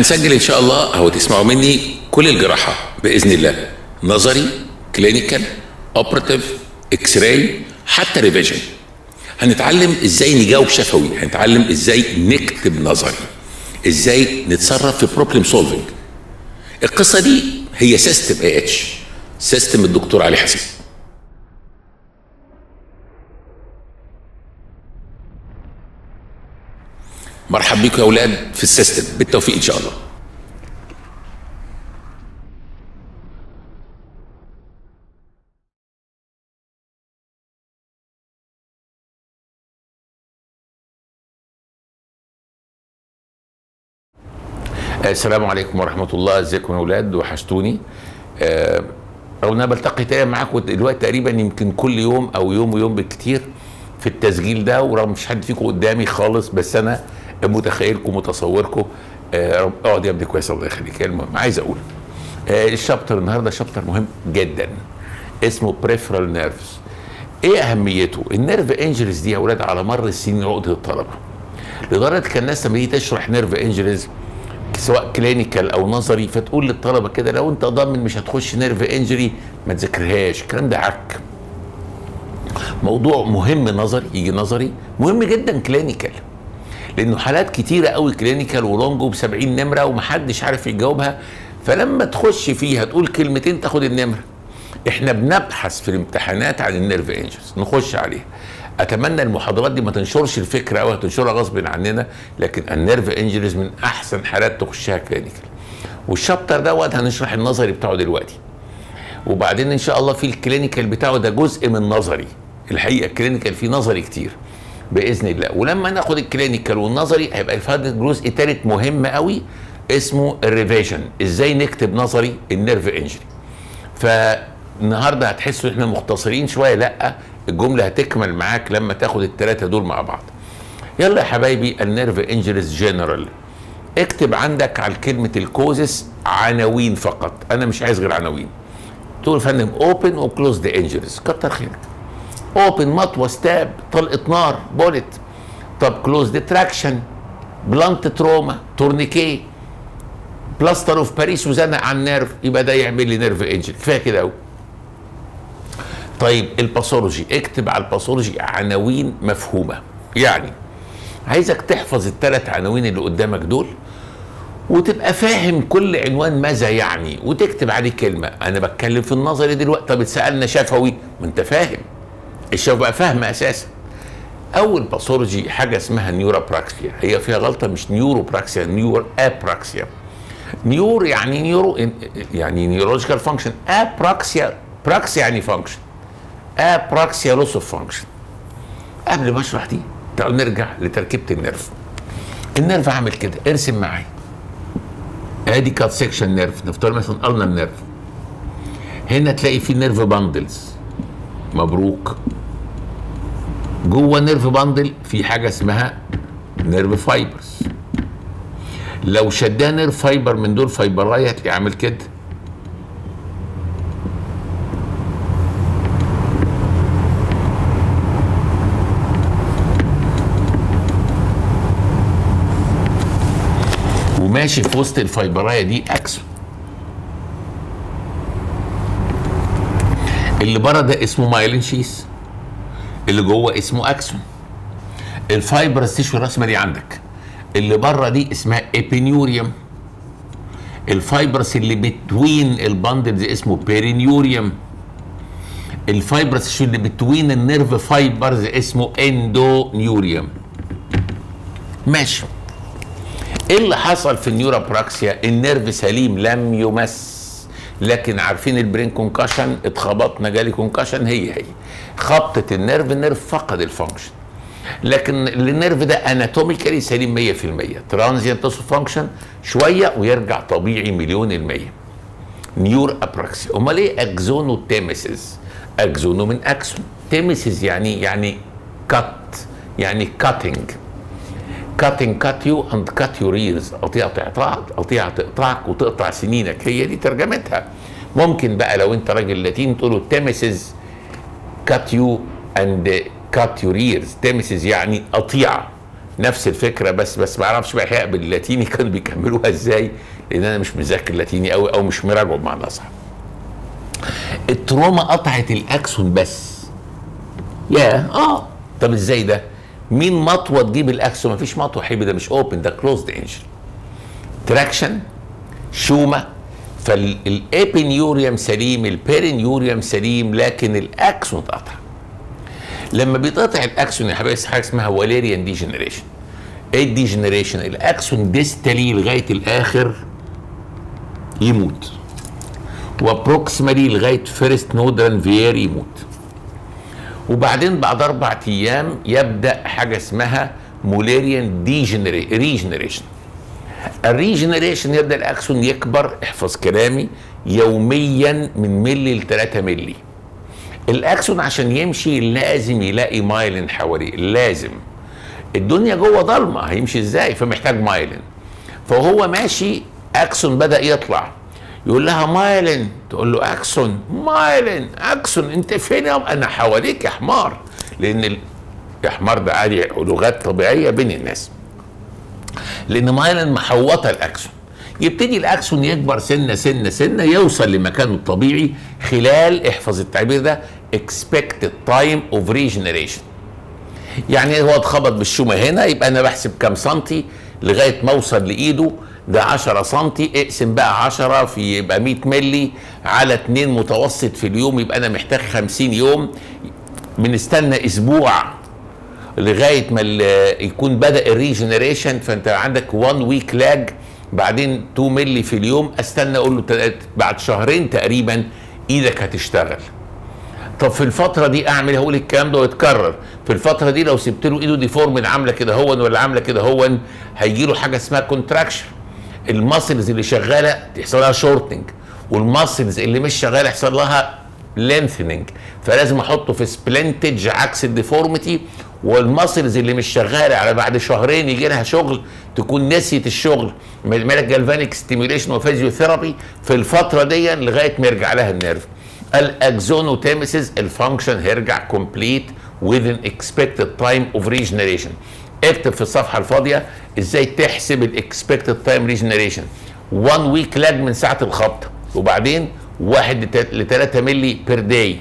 هنسجل ان شاء الله او تسمعوا مني كل الجراحه باذن الله نظري كلينيكال اوبراتيف اكس راي حتى ريفيجن هنتعلم ازاي نجاوب شفوي هنتعلم ازاي نكتب نظري ازاي نتصرف في بروبلم سولفنج القصه دي هي سيستم اي اتش سيستم الدكتور علي حسين مرحب بيكم يا اولاد في السيستم بالتوفيق ان شاء الله السلام عليكم ورحمة الله ازيكم يا اولاد وحشتوني آه، رغم ان انا بلتقي تقريبا معاكم دلوقتي تقريبا يمكن كل يوم او يوم ويوم بالكتير في التسجيل ده ورغم مش حد فيكم قدامي خالص بس انا متخيلكم متصوركم آه، رب- اقعد يا ابني كويس الله يخليك المهم عايز اقول آه، الشابتر النهارده شابتر مهم جدا اسمه بريفرال نيرفز ايه اهميته النيرف انجريز دي يا اولاد على مر السنين عقده الطلبه لدرجه كان الناس لما تيجي تشرح نيرف انجريز سواء كلينيكال او نظري فتقول للطلبه كده لو انت ضامن مش هتخش نيرف انجري ما تذاكرهاش الكلام ده عك موضوع مهم نظري يجي نظري مهم جدا كلينيكال لانه حالات كتيره قوي كلينيكال ولونجو ب 70 نمره ومحدش عارف يجاوبها فلما تخش فيها تقول كلمتين تاخد النمره احنا بنبحث في الامتحانات عن النيرف انجرز نخش عليها اتمنى المحاضرات دي ما تنشرش الفكره او هتنشرها غصب عننا لكن النيرف انجرز من احسن حالات تخشها كلينيكال والشابتر دوت هنشرح النظري بتاعه دلوقتي وبعدين ان شاء الله في الكلينيكال بتاعه ده جزء من نظري الحقيقه الكلينيكال فيه نظري كتير باذن الله ولما ناخد الكلينيكال والنظري هيبقى فاضل جزء تالت مهم قوي اسمه الريفيجن ازاي نكتب نظري النيرف انجري فالنهارده هتحسوا ان احنا مختصرين شويه لا الجمله هتكمل معاك لما تاخد الثلاثه دول مع بعض يلا يا حبايبي النيرف انجريز جنرال اكتب عندك على كلمه الكوزس عناوين فقط انا مش عايز غير عناوين تقول يا فندم اوبن وكلوز ذا انجريز كتر خيرك اوبن مطوه ستاب طلقه نار بولت طب كلوز ذا تراكشن بلانت تروما تورنيكيه بلاستر اوف باريس وزنق على النيرف يبقى ده يعمل لي نيرف انجري كفايه كده قوي طيب الباثولوجي اكتب على الباثولوجي عناوين مفهومه يعني عايزك تحفظ الثلاث عناوين اللي قدامك دول وتبقى فاهم كل عنوان ماذا يعني وتكتب عليه كلمه انا بتكلم في النظري دلوقتي طب اتسالنا شفوي ما انت فاهم الشفوي بقى فاهم اساسا اول باثولوجي حاجه اسمها نيوروبراكسيا هي فيها غلطه مش نيوروبراكسيا نيور ابراكسيا نيور يعني نيورو يعني نيورولوجيكال فانكشن ابراكسيا براكسيا يعني فانكشن ابراكسيا لوس اوف فانكشن قبل ما اشرح دي تعالوا نرجع لتركيبه النيرف النيرف عامل كده ارسم معايا ادي كات سيكشن نيرف نفترض مثلا قلنا النيرف هنا تلاقي في نيرف باندلز مبروك جوه نيرف باندل في حاجه اسمها نيرف فايبرز لو شدها نيرف فايبر من دول فايبرايه هتلاقيه عامل كده وماشي في وسط الفايبرايه دي اكسون اللي بره ده اسمه مايلين شيس اللي جوه اسمه اكسون الفايبرز تشوي الرسمه دي عندك اللي بره دي اسمها ابينيوريوم الفايبرس اللي بتوين الباندلز اسمه بيرينيوريوم الفايبرس اللي بتوين النيرف فايبرز اسمه اندونيوريوم ماشي ايه اللي حصل في النيوروبراكسيا النيرف سليم لم يمس لكن عارفين البرين كونكشن اتخبطنا جالي كونكشن هي هي خبطه النيرف النيرف فقد الفانكشن لكن النيرف ده اناتوميكالي سليم 100% ترانزيانت فانكشن شويه ويرجع طبيعي مليون المية نيور ابراكسيا امال ايه اكزونو تيمسز اكزونو من اكسون تيمسز يعني يعني كات يعني كاتنج كاتنج كات يو اند كات يور ايرز قطيعه تقطعك قطيعه تقطعك وتقطع سنينك هي دي ترجمتها ممكن بقى لو انت راجل لاتين تقول له تيمسز كات يو اند كات يور ايرز تيمسز يعني قطيعه نفس الفكره بس بس ما اعرفش بقى احياء باللاتيني كانوا بيكملوها ازاي لان انا مش مذاكر لاتيني قوي او مش مراجعه بمعنى اصح التروما قطعت الاكسون بس يا اه طب ازاي ده مين مطوه تجيب الاكسون مفيش مطوه حبيبي ده مش اوبن ده كلوزد انجل تراكشن شومه فالابنيوريوم سليم البيرينيوريوم سليم لكن الاكسون اتقطع لما بيتقطع الاكسون يا حبايبي حاجه اسمها واليريان ديجنريشن ايه الديجنريشن الاكسون ديستالي لغايه الاخر يموت وبروكسيمالي لغايه فيرست نودران فيير يموت وبعدين بعد اربع ايام يبدا حاجه اسمها موليريان ريجنريشن الريجنريشن يبدا الاكسون يكبر احفظ كلامي يوميا من ملي ل 3 ملي الاكسون عشان يمشي لازم يلاقي مايلين حواليه لازم الدنيا جوه ضلمه هيمشي ازاي فمحتاج مايلين فهو ماشي اكسون بدا يطلع يقول لها مايلين تقول له اكسون مايلين اكسون انت فين يا انا حواليك يا حمار لان الحمار ده عادي لغات طبيعيه بين الناس لان مايلين محوطه الاكسون يبتدي الاكسون يكبر سنه سنه سنه يوصل لمكانه الطبيعي خلال احفظ التعبير ده expected time of regeneration يعني هو اتخبط بالشومه هنا يبقى انا بحسب كام سنتي لغايه ما اوصل لايده ده 10 سنتي اقسم بقى 10 في يبقى 100 ملي على 2 متوسط في اليوم يبقى انا محتاج 50 يوم بنستنى اسبوع لغايه ما يكون بدا الريجنريشن فانت عندك 1 ويك لاج بعدين 2 ملي في اليوم استنى اقول له بعد شهرين تقريبا ايدك هتشتغل طب في الفتره دي اعمل هقول الكلام ده ويتكرر في الفتره دي لو سبت له ايده ديفورم عامله كده هون ولا عامله كده هون هيجي له حاجه اسمها كونتراكشن الماسلز اللي شغاله تحصل لها شورتنج والماسلز اللي مش شغاله يحصل لها لينثنينج فلازم احطه في سبلنتج عكس الديفورميتي والماسلز اللي مش شغاله على بعد شهرين يجي لها شغل تكون نسيت الشغل مالك جالفانيك ستيميوليشن وفيزيوثيرابي في الفتره دي لغايه ما يرجع لها النيرف الاكزونوتيمسيس الفانكشن هيرجع كومبليت within expected time of regeneration اكتب في الصفحه الفاضيه ازاي تحسب الاكسبكتد تايم ريجنريشن 1 ويك لاج من ساعه الخبطه وبعدين 1 ل 3 ملي بير داي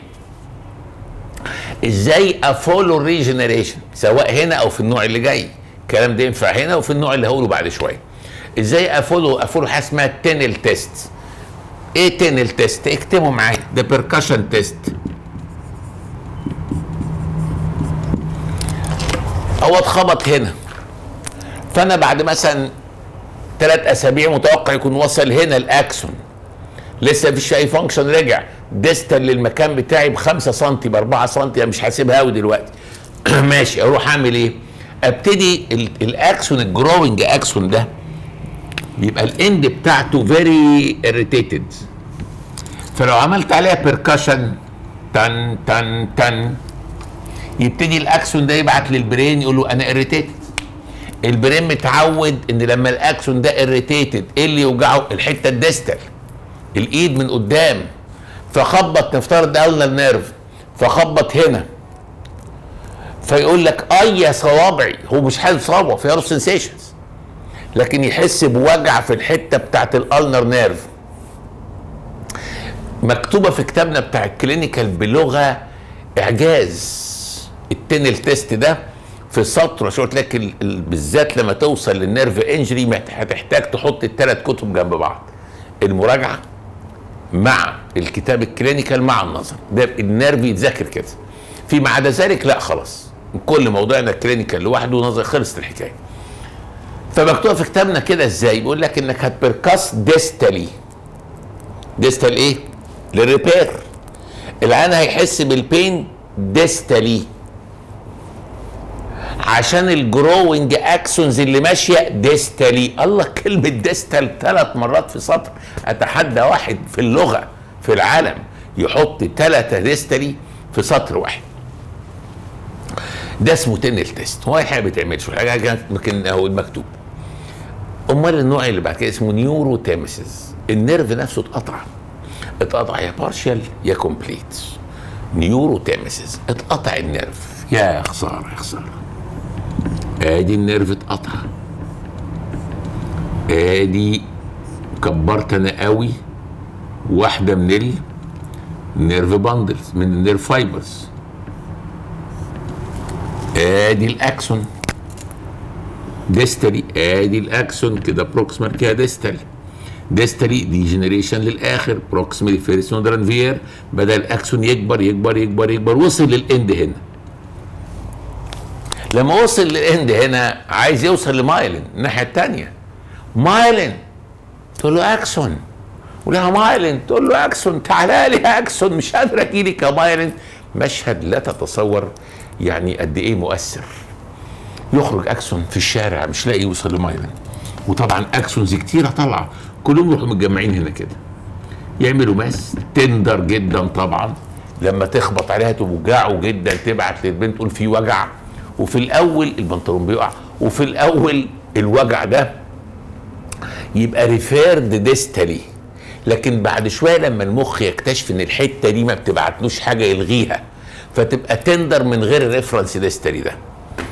ازاي افولو الريجنريشن سواء هنا او في النوع اللي جاي الكلام ده ينفع هنا وفي النوع اللي هقوله بعد شويه ازاي افولو افولو حاجه اسمها تينل تيست ايه تينل تيست اكتبوا معايا ده بيركشن تيست هو اتخبط هنا فانا بعد مثلا ثلاث اسابيع متوقع يكون وصل هنا الاكسون لسه مفيش اي فانكشن رجع ديستال للمكان بتاعي ب 5 سم ب 4 سم انا مش حاسبها قوي دلوقتي ماشي اروح اعمل ايه؟ ابتدي الاكسون الجروينج اكسون ده بيبقى الاند بتاعته فيري اريتيتد فلو عملت عليها بيركشن تن تن تن يبتدي الاكسون ده يبعت للبرين يقول له انا اريتيتد البرين متعود ان لما الاكسون ده اريتيتد ايه اللي يوجعه الحته الديستال الايد من قدام فخبط نفترض ده النيرف فخبط هنا فيقول لك اي يا صوابعي هو مش حاسس صوابعه في له سنسيشنز لكن يحس بوجع في الحته بتاعت الالنر نيرف مكتوبه في كتابنا بتاع الكلينيكال بلغه اعجاز التنل تيست ده في سطر عشان قلت لك بالذات لما توصل للنيرف انجري هتحتاج تحط الثلاث كتب جنب بعض المراجعه مع الكتاب الكلينيكال مع النظر ده النيرف يتذاكر كده فيما عدا ذلك لا خلاص كل موضوعنا الكلينيكال لوحده ونظر خلصت الحكايه فمكتوبه في كتابنا كده ازاي بيقول لك انك هتبركاس ديستالي ديستال ايه للريبير العين هيحس بالبين ديستالي عشان الجروينج اكسونز اللي ماشيه ديستالي الله كلمه ديستال ثلاث مرات في سطر اتحدى واحد في اللغه في العالم يحط ثلاثه ديستالي في سطر واحد ده اسمه تنل تيست هو حاجه بتعملش حاجه ممكن هو المكتوب امال النوع اللي بعد كده اسمه نيورو تيمسيس النيرف نفسه اتقطع اتقطع يا بارشال يا كومبليت نيورو تيمسيس اتقطع النيرف يا خساره يا خساره ادي النيرف اتقطع ادي كبرت انا قوي واحده من النيرف باندلز من النيرف فايبرز ادي الاكسون ديستالي ادي الاكسون كده بروكسمال كده ديستالي ديستالي دي جنريشن للاخر بروكسيمالي فيرس نودران فير بدا الاكسون يكبر يكبر يكبر يكبر وصل للاند هنا لما وصل للاند هنا عايز يوصل لمايلين الناحيه الثانيه مايلين تقول له اكسون ولها مايلين تقول له اكسون تعالى لي يا اكسون مش قادر اجي لك يا مايلين مشهد لا تتصور يعني قد ايه مؤثر يخرج اكسون في الشارع مش لاقي يوصل لمايلين وطبعا اكسونز كتيره طالعه كلهم يروحوا متجمعين هنا كده يعملوا ماس تندر جدا طبعا لما تخبط عليها توجعه جدا تبعت للبنت تقول في وجع وفي الاول البنطلون بيقع وفي الاول الوجع ده يبقى ريفيرد ديستالي لكن بعد شويه لما المخ يكتشف ان الحته دي ما بتبعتلوش حاجه يلغيها فتبقى تندر من غير الريفرنس ديستالي ده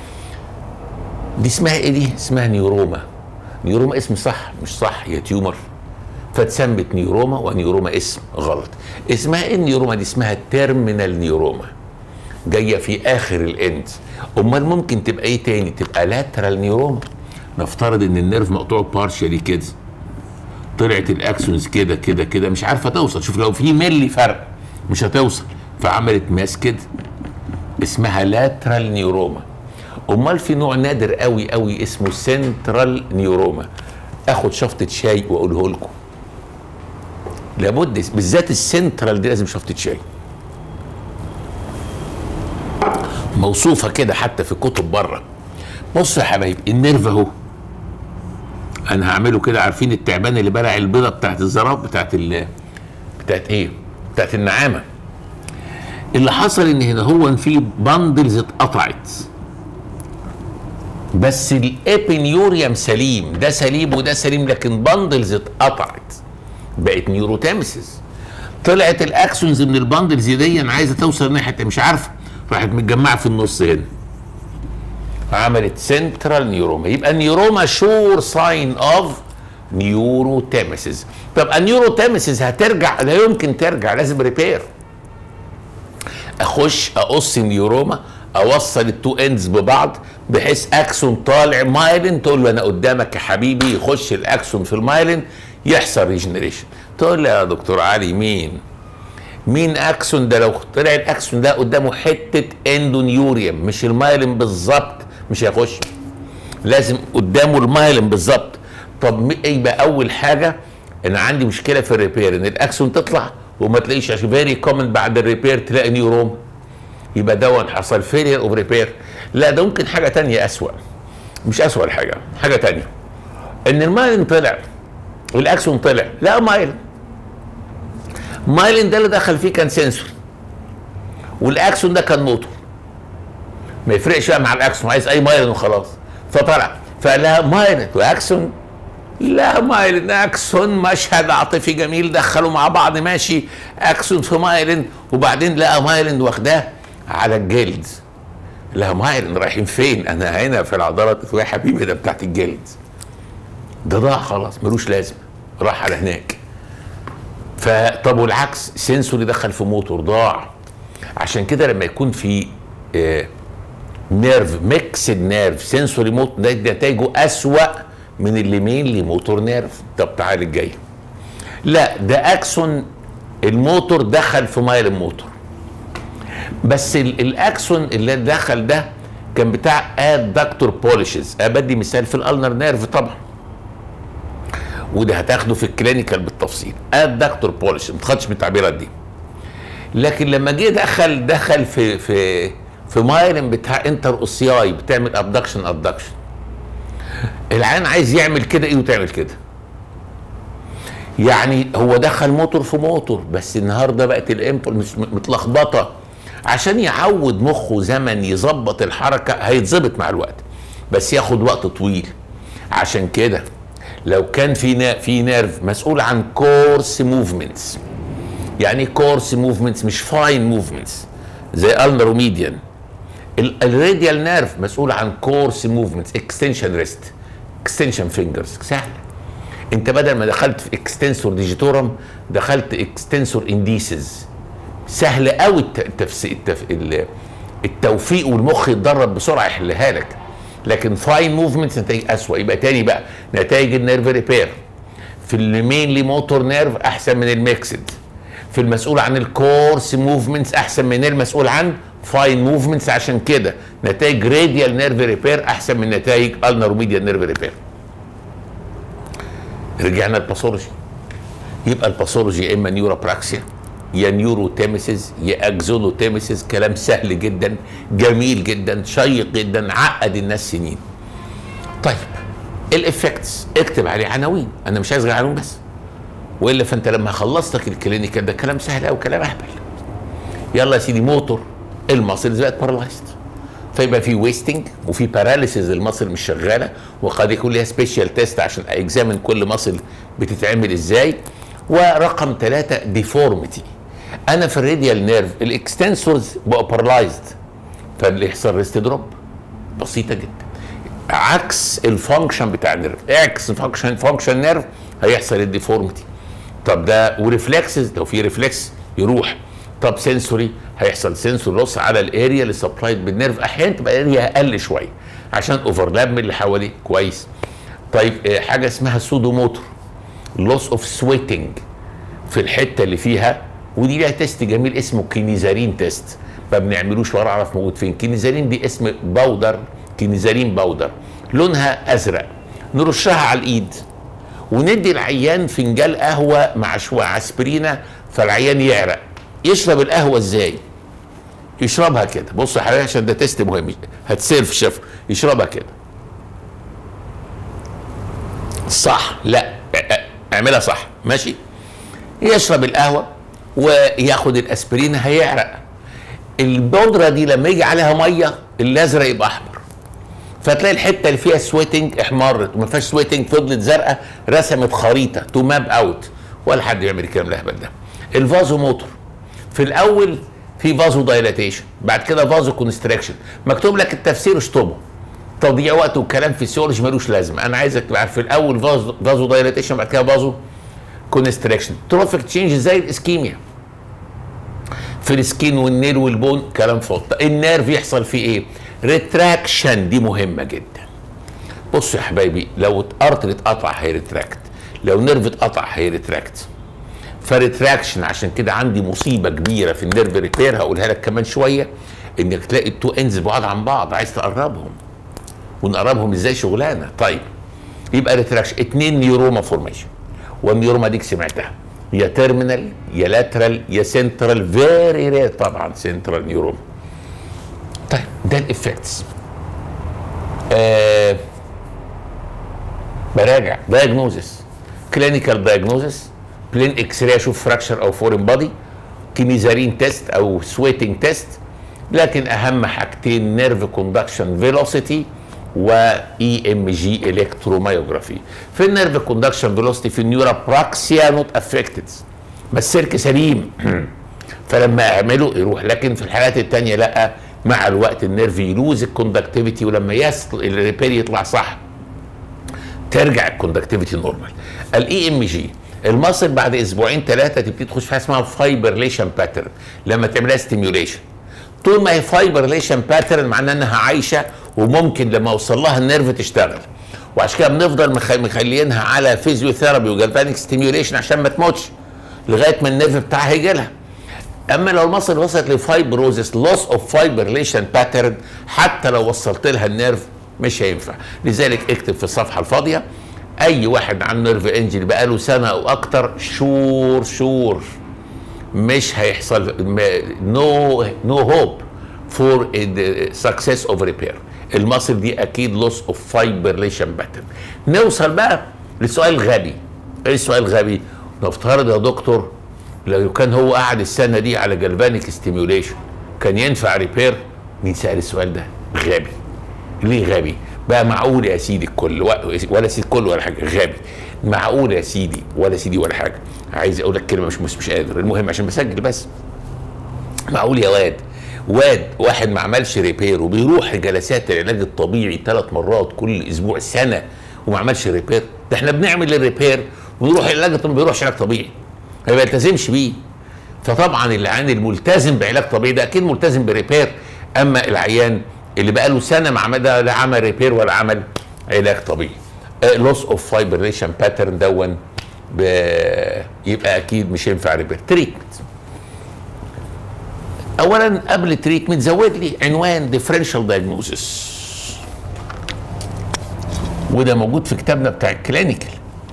دي اسمها ايه دي اسمها نيوروما نيوروما اسم صح مش صح هي تيومر فاتسمت نيوروما ونيوروما اسم غلط اسمها ايه النيوروما دي اسمها تيرمينال نيوروما جايه في اخر الاند امال ممكن تبقى ايه تاني تبقى لاترال نيوروما نفترض ان النيرف مقطوع بارشالي كده طلعت الاكسونز كده كده كده مش عارفه توصل شوف لو في ملي فرق مش هتوصل فعملت ماس كده اسمها لاترال نيوروما امال في نوع نادر قوي قوي اسمه سنترال نيوروما اخد شفطه شاي واقوله لكم لابد بالذات السنترال دي لازم شفطه شاي موصوفه كده حتى في كتب بره بصوا يا حبايبي النيرف اهو انا هعمله كده عارفين التعبان اللي بلع البيضه بتاعت الزراب بتاعت ال بتاعت ايه بتاعت النعامه اللي حصل ان هنا هو في باندلز اتقطعت بس الابنيوريوم سليم ده سليم وده سليم لكن باندلز اتقطعت بقت نيوروتامسيس طلعت الاكسونز من الباندلز دي عايزه توصل ناحيه مش عارفه راحت متجمعه في النص هنا عملت سنترال نيوروما يبقى النيوروما شور ساين اوف نيوروتامسيس طب النيوروتامسيس هترجع لا يمكن ترجع لازم ريبير اخش اقص النيوروما اوصل التو اندز ببعض بحيث اكسون طالع مايلين تقول له انا قدامك يا حبيبي يخش الاكسون في المايلين يحصل ريجنريشن تقول له يا دكتور علي مين مين اكسون ده لو طلع الاكسون ده قدامه حته اندونيوريوم مش المايلين بالظبط مش هيخش لازم قدامه المايلين بالظبط طب يبقى اول حاجه انا عندي مشكله في الريبير ان الاكسون تطلع وما تلاقيش عشان فيري كومن بعد الريبير تلاقي نيوروما يبقى دون حصل فيلير اوف ريبير لا ده ممكن حاجه تانية اسوأ مش اسوأ الحاجه حاجه تانية ان المايلين طلع والاكسون طلع لا مايلين مايلين ده اللي دخل فيه كان سنسوري والاكسون ده كان موتور ما يفرقش بقى مع الاكسون عايز اي مايلين وخلاص فطلع فقال لها مايلين واكسون لا مايلين اكسون مشهد عاطفي جميل دخلوا مع بعض ماشي اكسون في مايلين وبعدين لقى مايلين واخداه على الجلد لا مايلين رايحين فين انا هنا في العضلات يا حبيبي ده بتاعت الجلد ده ضاع خلاص ملوش لازمه راح على هناك فطب والعكس سنسوري دخل في موتور ضاع عشان كده لما يكون في آه نيرف ميكسد نيرف سنسوري موت ده نتائجه اسوأ من اللي مين موتور نيرف طب تعال الجاي لا ده اكسون الموتور دخل في مايل موتور بس الاكسون اللي دخل ده كان بتاع ادكتور بوليشز بدي مثال في الالنر نيرف طبعا وده هتاخده في الكلينيكال بالتفصيل ادكتور بوليش ما تاخدش بالتعبيرات دي لكن لما جه دخل دخل في في في مايلين بتاع انتر اوسياي بتعمل ابدكشن ابدكشن العين عايز يعمل كده ايه وتعمل كده يعني هو دخل موتور في موتور بس النهارده بقت الامبول متلخبطه عشان يعود مخه زمن يظبط الحركه هيتظبط مع الوقت بس ياخد وقت طويل عشان كده لو كان في في نيرف مسؤول عن كورس موفمنتس يعني كورس موفمنتس مش فاين موفمنتس زي النر وميديان الراديال نيرف مسؤول عن كورس موفمنتس اكستنشن ريست اكستنشن فينجرز سهل انت بدل ما دخلت في اكستنسور ديجيتورم دخلت اكستنسور انديسز سهل قوي التفس... التف... التوفيق والمخ يتدرب بسرعه يحلها لك لكن فاين موفمنتس نتائج اسوء يبقى تاني بقى نتائج النيرف ريبير في المينلي موتور نيرف احسن من الميكسد في المسؤول عن الكورس موفمنتس احسن من المسؤول عن فاين موفمنتس عشان كده نتائج راديال نيرف ريبير احسن من نتائج النر ميديال نيرف ريبير رجعنا الباثولوجي يبقى الباثولوجي يا اما نيوروبراكسيا يا نيوروتيمسيس يا اكزونوتيمسيس كلام سهل جدا جميل جدا شيق جدا عقد الناس سنين طيب الافكتس اكتب عليه عناوين انا مش عايز غير عناوين بس والا فانت لما خلصتك الكلينيكال ده كلام سهل قوي كلام اهبل يلا يا سيدي موتور الماسلز بقت بارالايزد فيبقى في ويستنج وفي باراليسيز المصل مش شغاله وقد يكون ليها سبيشال تيست عشان اكزامن كل مصل بتتعمل ازاي ورقم ثلاثة ديفورميتي انا في الراديال نيرف الاكستنسورز بقوا بارالايزد فاللي يحصل ريست دروب بسيطه جدا عكس الفانكشن بتاع النيرف اعكس فانكشن فانكشن نيرف هيحصل الديفورميتي طب ده وريفلكسز لو في ريفلكس يروح طب سنسوري هيحصل سنسور لوس على الاريا اللي سبلايد بالنيرف احيانا تبقى الاريا اقل شويه عشان اوفرلاب من اللي حواليه كويس طيب حاجه اسمها سودو موتور لوس اوف سويتنج في الحته اللي فيها ودي ليها تيست جميل اسمه كينيزارين تيست ما بنعملوش ولا اعرف موجود فين كينيزارين دي اسم باودر كينيزارين باودر لونها ازرق نرشها على الايد وندي العيان فنجان قهوه مع شويه اسبرينا فالعيان يعرق يشرب القهوه ازاي يشربها كده بص يا حبيبي عشان ده تيست مهم هتسيرف شيف يشربها كده صح لا اعملها صح ماشي يشرب القهوه وياخد الاسبرين هيعرق البودره دي لما يجي عليها ميه الازرق يبقى احمر فتلاقي الحته اللي فيها سويتنج احمرت وما فيهاش سويتنج فضلت زرقاء رسمت خريطه تو ماب اوت ولا حد يعمل الكلام الاهبل ده الفازو موتور في الاول في فازو دايلاتيشن بعد كده فازو كونستراكشن مكتوب لك التفسير اشطبه تضييع وقت وكلام فيسيولوجي ملوش لازمه انا عايزك تبقى في الاول فازو, فازو دايلاتيشن بعد كده فازو كونستراكشن تروفيك تشينج زي الاسكيميا في السكين والنيل والبون كلام فاضي النيرف يحصل فيه ايه ريتراكشن دي مهمه جدا بصوا يا حبايبي لو ارتر اتقطع هيريتراكت لو نيرف اتقطع هيريتراكت فريتراكشن عشان كده عندي مصيبه كبيره في النيرف ريبير هقولها لك كمان شويه انك تلاقي التو انز بعاد عن بعض عايز تقربهم ونقربهم ازاي شغلانه طيب يبقى ريتراكشن اتنين نيوروما فورميشن والنيوروما ديك سمعتها يا تيرمينال يا لاترال يا سنترال فيري رير طبعا سنترال نيوروما طيب ده الافكتس آه براجع دايجنوزس كلينيكال دايجنوزس بلين اكس راي اشوف فراكشر او فورين بادي كيميزارين تيست او سويتنج تيست لكن اهم حاجتين نيرف كوندكشن فيلوسيتي واي ام جي الكتروميوجرافي في النيرف كوندكشن فيلوسيتي في النيورا براكسيا نوت افكتد بس السيرك سليم فلما اعمله يروح لكن في الحالات الثانيه لا مع الوقت النيرف يلوز الكوندكتيفيتي ولما يصل الريبير يطلع صح ترجع الكوندكتيفيتي نورمال الاي ام جي المصل بعد اسبوعين ثلاثه تبتدي تخش في حاجه اسمها فايبرليشن باترن لما تعملها ستيميوليشن طول ما هي فايبرليشن باترن معناه انها عايشه وممكن لما اوصل لها النيرف تشتغل وعشان كده بنفضل مخليينها على فيزيوثيرابي وجالفانيك ستيميوليشن عشان ما تموتش لغايه ما النيرف بتاعها يجي لها اما لو المصل وصلت لفايبروزس لوس اوف فايبرليشن باترن حتى لو وصلت لها النيرف مش هينفع لذلك اكتب في الصفحه الفاضيه اي واحد عنده نيرف انجري بقاله سنه او اكتر شور شور مش هيحصل نو نو هوب فور سكسس اوف ريبير المصل دي اكيد لوس اوف فايبرليشن باترن نوصل بقى لسؤال غبي ايه السؤال الغبي نفترض يا دكتور لو كان هو قاعد السنه دي على جلفانيك ستيميوليشن كان ينفع ريبير مين سال السؤال ده غبي ليه غبي بقى معقول يا سيدي الكل ولا سيدي الكل ولا حاجه غبي معقول يا سيدي ولا سيدي ولا حاجه عايز اقول لك كلمه مش مش, مش قادر المهم عشان بسجل بس معقول يا واد واد واحد ما عملش ريبير وبيروح جلسات العلاج الطبيعي ثلاث مرات كل اسبوع سنه وما عملش ريبير ده احنا بنعمل الريبير ونروح العلاج الطبيعي ما بيروحش علاج طبيعي ما بيلتزمش بيه فطبعا العيان الملتزم بعلاج طبيعي ده اكيد ملتزم بريبير اما العيان اللي بقى له سنه ما عمل لا عمل ريبير ولا عمل علاج طبيعي لوس اوف فايبريشن باترن دون يبقى اكيد مش هينفع ريبير تريتمنت اولا قبل تريتمنت زود لي عنوان ديفرنشال دايجنوزس وده موجود في كتابنا بتاع الكلينيكال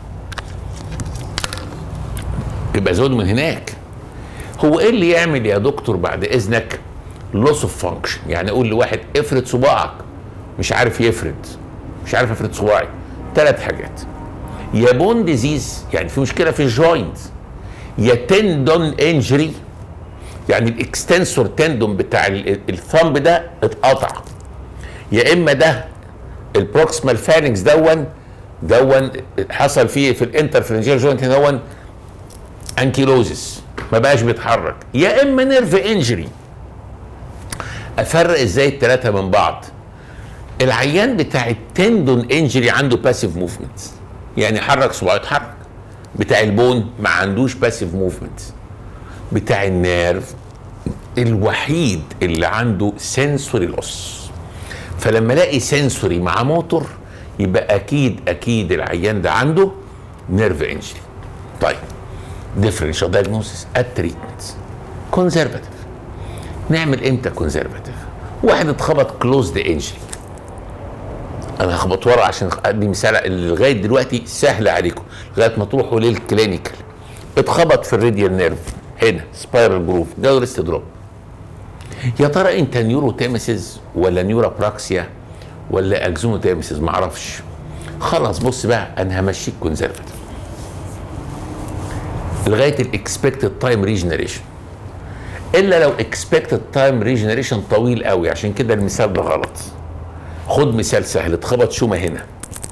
يبقى زوده من هناك هو ايه اللي يعمل يا دكتور بعد اذنك لوس اوف فانكشن يعني اقول لواحد افرد صباعك مش عارف يفرد مش عارف افرد صباعي ثلاث حاجات يا بون ديزيز يعني في مشكله في الجوينت يا تندون انجري يعني الاكستنسور تندون بتاع الثامب ده اتقطع يا اما ده البروكسيمال فارنكس دون دون حصل فيه في الانترفرنجيال جوينت دون انكيلوزس ما بقاش بيتحرك يا اما نيرف انجري افرق ازاي الثلاثه من بعض العيان بتاع التندون انجري عنده باسيف موفمنت يعني حرك صباعه يتحرك بتاع البون ما عندوش باسيف موفمنت بتاع النيرف الوحيد اللي عنده سنسوري لوس فلما الاقي سنسوري مع موتور يبقى اكيد اكيد العيان ده عنده نيرف انجري طيب ديفرنشال دايجنوستس التريتمنت كونزرفاتيف نعمل امتى كونزرفاتيف واحد اتخبط كلوزد انجري انا هخبط ورا عشان ادي مثال لغايه دلوقتي سهله عليكم لغايه ما تروحوا للكلينيكال اتخبط في الراديال نيرف هنا سبايرال جروف جاله ريست دروب يا ترى انت نيورو تيمسز ولا نيورا براكسيا ولا اكزونو تيمسز معرفش خلاص بص بقى انا همشيك كونزرفاتيف لغايه الاكسبكتد تايم ريجنريشن الا لو اكسبكتد تايم ريجنريشن طويل قوي عشان كده المثال ده غلط خد مثال سهل اتخبط شومه هنا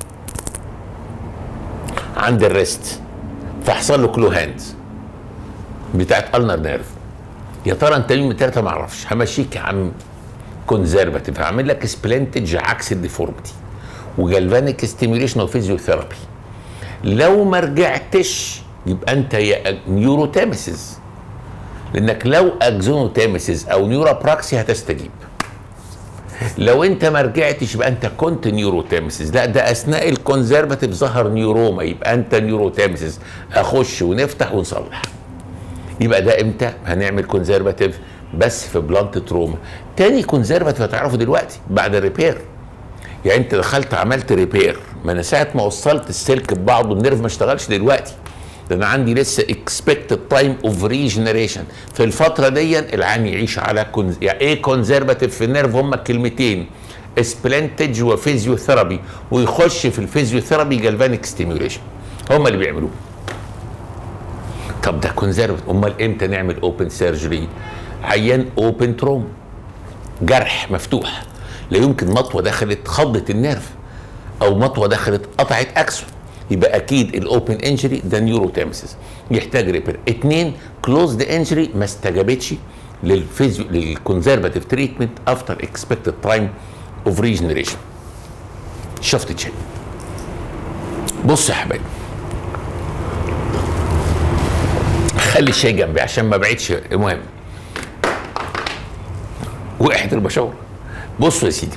عند الريست فحصل له كلو هاند بتاعت النر نيرف يا ترى انت مين من التلاته ما اعرفش همشيك يا عم كونزرفاتيف هعمل لك سبلنتج عكس الديفورمتي وجالفانيك ستيميوليشن وفيزيوثيرابي لو ما رجعتش يبقى انت يا نيوروتامسز لانك لو اكزونوتامسز او نيوروبراكسي هتستجيب لو انت ما رجعتش يبقى انت كنت نيوروتامسز لا ده اثناء الكونزرفاتيف ظهر نيوروما يبقى انت نيوروتامسز اخش ونفتح ونصلح يبقى ده امتى هنعمل كونزرفاتيف بس في بلانت تروما تاني كونزرفاتيف هتعرفه دلوقتي بعد الريبير يعني انت دخلت عملت ريبير ما انا ساعه ما وصلت السلك ببعضه النيرف ما اشتغلش دلوقتي ده انا عندي لسه اكسبكتد تايم اوف ريجنريشن في الفتره دي العام يعيش على كونز... يعني ايه كونزرفاتيف في النيرف هما كلمتين سبلنتج وفيزيوثيرابي ويخش في الفيزيوثيرابي جالفانيك ستيميوليشن هما اللي بيعملوه طب ده كونزرفاتيف امال امتى نعمل اوبن سيرجري عيان اوبن تروم جرح مفتوح لا يمكن مطوه دخلت خضت النيرف او مطوه دخلت قطعت اكسون يبقى اكيد الاوبن انجري ده نيوروتامسيس يحتاج ريبير اثنين كلوزد انجري ما استجابتش للفيزيو للكونزرفاتيف تريتمنت افتر اكسبكتد تايم اوف ريجنريشن شفت تشيك بص يا حبايبي خلي الشاي جنبي عشان ما بعيدش المهم وقعت البشاور بصوا يا سيدي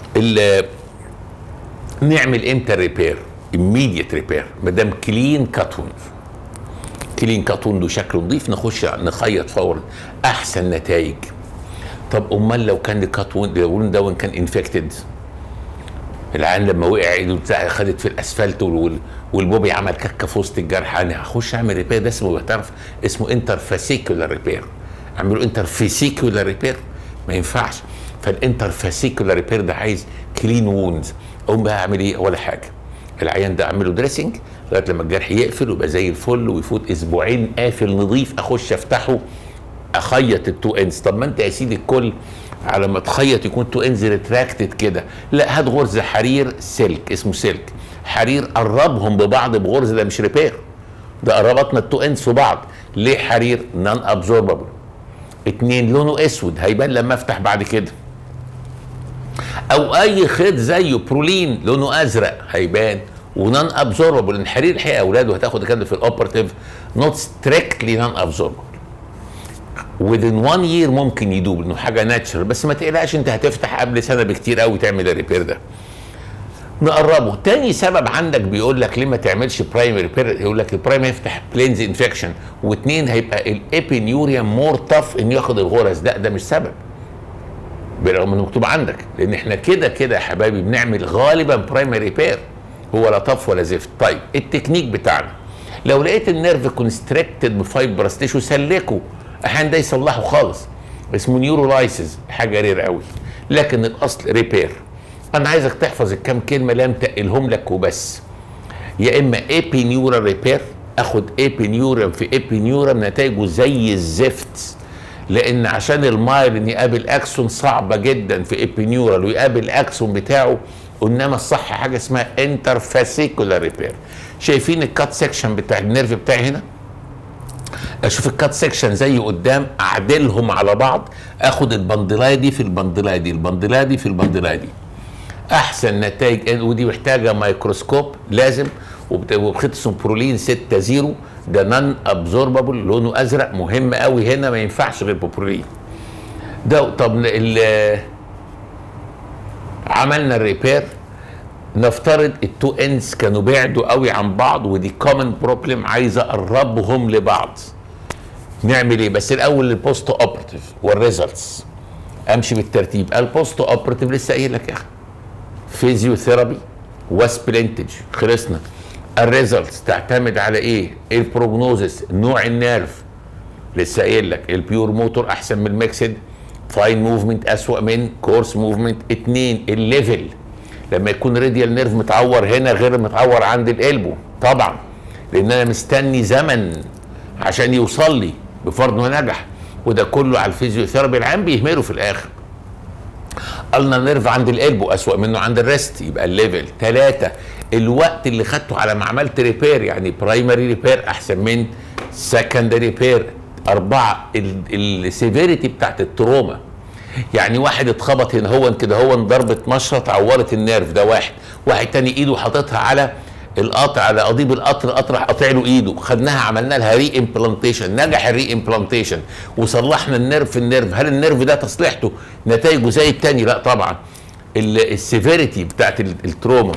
نعمل امتى ريبير immediate ريبير ما دام كلين كاتون كلين كاتون له شكل نظيف نخش نخيط فورا احسن نتائج طب امال لو كان الكاتون لو ده كان انفكتد العيان لما وقع ايده بتاعي خدت في الاسفلت وال- والبوبي عمل ككه في وسط الجرح انا هخش اعمل ريبير ده اسمه بتعرف اسمه انترفاسيكولار ريبير اعمله انترفاسيكولار ريبير ما ينفعش فالانترفاسيكولار ريبير ده عايز كلين ووند اقوم بقى اعمل ايه ولا حاجه العيان ده اعمله دريسنج لغايه لما الجرح يقفل ويبقى زي الفل ويفوت اسبوعين قافل نظيف اخش افتحه اخيط التو اندز طب ما انت يا سيدي الكل على ما تخيط يكون تو اندز ريتراكتد كده لا هات غرزه حرير سلك اسمه سلك حرير قربهم ببعض بغرزه ده مش ريبير ده قربتنا التو اندز في بعض ليه حرير نون ابزوربابل اتنين لونه اسود هيبان لما افتح بعد كده او اي خيط زيه برولين لونه ازرق هيبان ونون ابزوربل الحرير الحقيقه يا اولاد وهتاخد كده في الاوبرتيف نوت ستريكتلي نون ابزوربل within one year ممكن يدوب لانه حاجه ناتشرال بس ما تقلقش انت هتفتح قبل سنه بكتير قوي تعمل الريبير ده نقربه تاني سبب عندك بيقول لك ليه ما تعملش برايمري ريبير يقول لك البرايمري يفتح بلينز انفكشن واثنين هيبقى الابينيوريا مور طف انه ياخد الغرز لا ده مش سبب برغم انه مكتوب عندك لان احنا كده كده يا حبايبي بنعمل غالبا برايمري ريبير هو لا طف ولا زفت طيب التكنيك بتاعنا لو لقيت النيرف كونستريكتد بفايبرس تيشو سلكه احيانا ده يصلحه خالص اسمه نيورولايسز حاجه رير قوي لكن الاصل ريبير انا عايزك تحفظ الكام كلمه اللي متقلهم لك وبس يا اما ايبي نيورال ريبير اخد ايبي نيورال في ايبي نيورال نتائجه زي الزفت لان عشان المايل ان يقابل اكسون صعبه جدا في ايبي نيورال ويقابل الاكسون بتاعه انما الصح حاجه اسمها انترفاسيكولار ريبير شايفين الكات سيكشن بتاع النيرف بتاعي هنا اشوف الكات سيكشن زي قدام اعدلهم على بعض اخد البندلايه دي في البندلايه دي البندلايه دي في البندلايه دي احسن نتائج ودي محتاجه ميكروسكوب لازم وبخيط اسمه برولين 6 0 ده نون ابزوربابل لونه ازرق مهم قوي هنا ما ينفعش غير ببرولين ده طب عملنا الريبير نفترض التو اندز كانوا بعدوا قوي عن بعض ودي كومن بروبلم عايز اقربهم لبعض نعمل ايه بس الاول البوست اوبرتيف والريزلتس امشي بالترتيب البوست اوبرتيف لسه قايل لك يا اخي فيزيوثيرابي وسبلنتج خلصنا الريزلتس تعتمد على ايه البروجنوزس نوع النيرف لسه قايل لك البيور موتور احسن من الميكسد فاين موفمنت اسوأ من كورس موفمنت اتنين الليفل لما يكون راديال نيرف متعور هنا غير متعور عند القلبه طبعا لان انا مستني زمن عشان يوصل لي بفرض انه نجح وده كله على الفيزيوثيرابي العام بيهمله في الاخر قلنا النيرف عند القلبه اسوأ منه عند الريست يبقى الليفل ثلاثة الوقت اللي خدته على ما عملت ريبير يعني برايمري ريبير احسن من سكندري ريبير أربعة السيفيريتي بتاعت التروما يعني واحد اتخبط هنا هو كده هو ضربة مشرط عورت النيرف ده واحد واحد تاني ايده حاططها على القطع على قضيب القطر القطر راح قاطع له ايده خدناها عملنا لها ري امبلانتيشن نجح الري امبلانتيشن وصلحنا النيرف في النيرف هل النيرف ده تصليحته نتائجه زي التاني لا طبعا السيفيريتي بتاعت التروما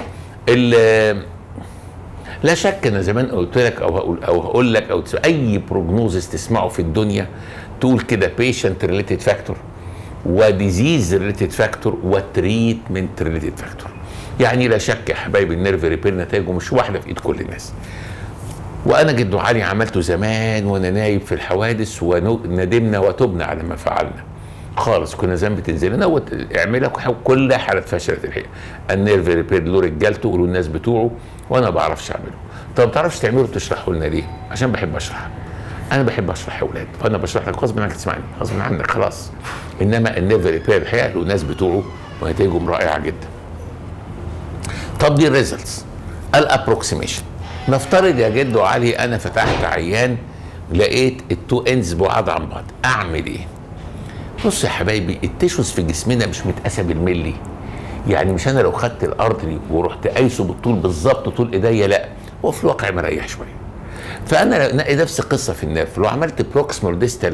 لا شك انا زمان قلت لك او هقول او هقول لك او اي بروجنوزس تسمعه في الدنيا تقول كده بيشنت ريليتد فاكتور وديزيز ريليتد فاكتور وتريتمنت ريليتد فاكتور يعني لا شك يا حبايبي النيرف ريبير نتائجه مش واحده في ايد كل الناس وانا جدو علي عملته زمان وانا نايب في الحوادث وندمنا وتبنا على ما فعلنا خالص كنا زمان بتنزل لنا اعملها كل حالة فشلت الحقيقه النيرف ريبير له رجالته ولو الناس بتوعه وانا ما بعرفش اعمله طب ما بتعرفش تعمله بتشرحه لنا ليه؟ عشان بحب اشرح انا بحب اشرح يا اولاد فانا بشرح لك غصب عنك تسمعني غصب عنك خلاص انما النيرف ريبير الحقيقه له ناس بتوعه ونتائجهم رائعه جدا طب دي الريزلتس الابروكسيميشن نفترض يا جدو علي انا فتحت عيان لقيت التو اندز بعاد عن بعض اعمل ايه بص يا حبايبي التيشوز في جسمنا مش متقاسه بالملي يعني مش انا لو خدت الارتري ورحت قايسه بالطول بالظبط طول ايديا لا هو في الواقع مريح شويه فانا نفس القصه في النيرف لو عملت بروكسمال ديستال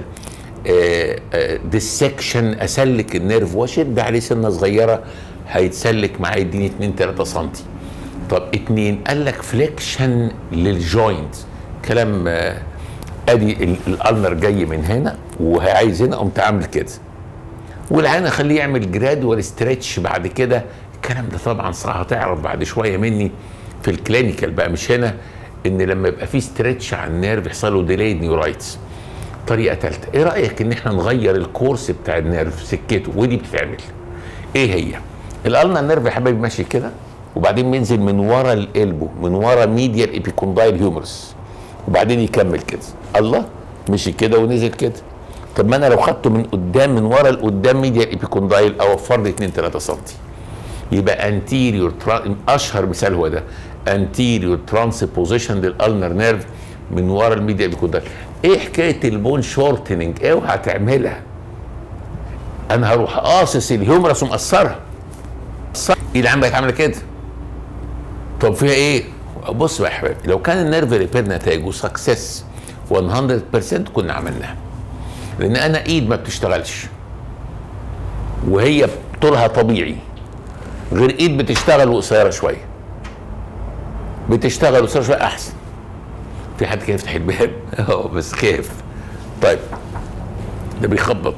ديسكشن اسلك النيرف واشد عليه سنه صغيره هيتسلك معايا يديني 2 3 سم طب اتنين قال لك فليكشن للجوينت كلام آه ادي الالنر جاي من هنا وعايز هنا قمت عامل كده والعين اخليه يعمل جرادوال ستريتش بعد كده الكلام ده طبعا صح هتعرف بعد شويه مني في الكلينيكال بقى مش هنا ان لما يبقى في ستريتش على النيرف يحصل له ديليد نيورايتس طريقه ثالثه ايه رايك ان احنا نغير الكورس بتاع النيرف سكته ودي بتتعمل ايه هي الالنا النيرف يا حبايبي ماشي كده وبعدين بينزل من ورا القلبه من ورا ميديال ايبيكوندايل هيومرس وبعدين يكمل كده الله مشي كده ونزل كده طب ما انا لو خدته من قدام من ورا لقدام ميديال ايبيكوندايل اوفر لي 2 3 سم يبقى انتيريور اشهر مثال هو ده انتيريور ترانسبوزيشن للالنر نيرف من ورا الميديا ايبيكوندايل ايه حكايه البون شورتنج اوعى تعملها انا هروح قاصص الهيومرس ومقصرها ايه اللي عم عامله كده طب فيها ايه بص بقى يا حبيبي لو كان النيرف ريبير نتائجه سكسس 100% كنا عملناها لان انا ايد ما بتشتغلش وهي طولها طبيعي غير ايد بتشتغل وقصيره شويه بتشتغل وقصيره شويه احسن في حد كان يفتح الباب اه بس خاف طيب ده بيخبط